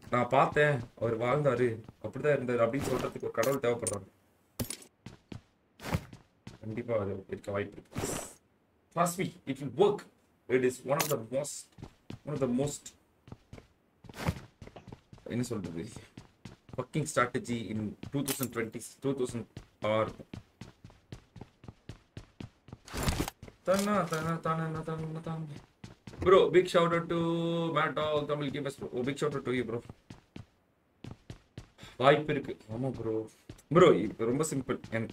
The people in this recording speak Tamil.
நான் பார்த்தேன் அவர் வாழ்ந்தாரு அப்படிதான் இருந்தாரு அப்படின்னு சொல்றதுக்கு ஒரு கடவுள் தேவைப்படுறாங்க கண்டிப்பா அது இருக்க வாய்ப்பு இருக்கு Trust me, it will work. It is one of the most, one of the most, என்ன சொல்றது fucking strategy in 2020, 2000 or தன்னா தன்னா தன்னா தன்னா தன்னா bro big shout out to mate all Tamil gamers bro big shout out to you bro வாய்ப்பு இருக்கு ஆமா ப்ரோ ப்ரோ ரொம்ப சிம்பிள் என்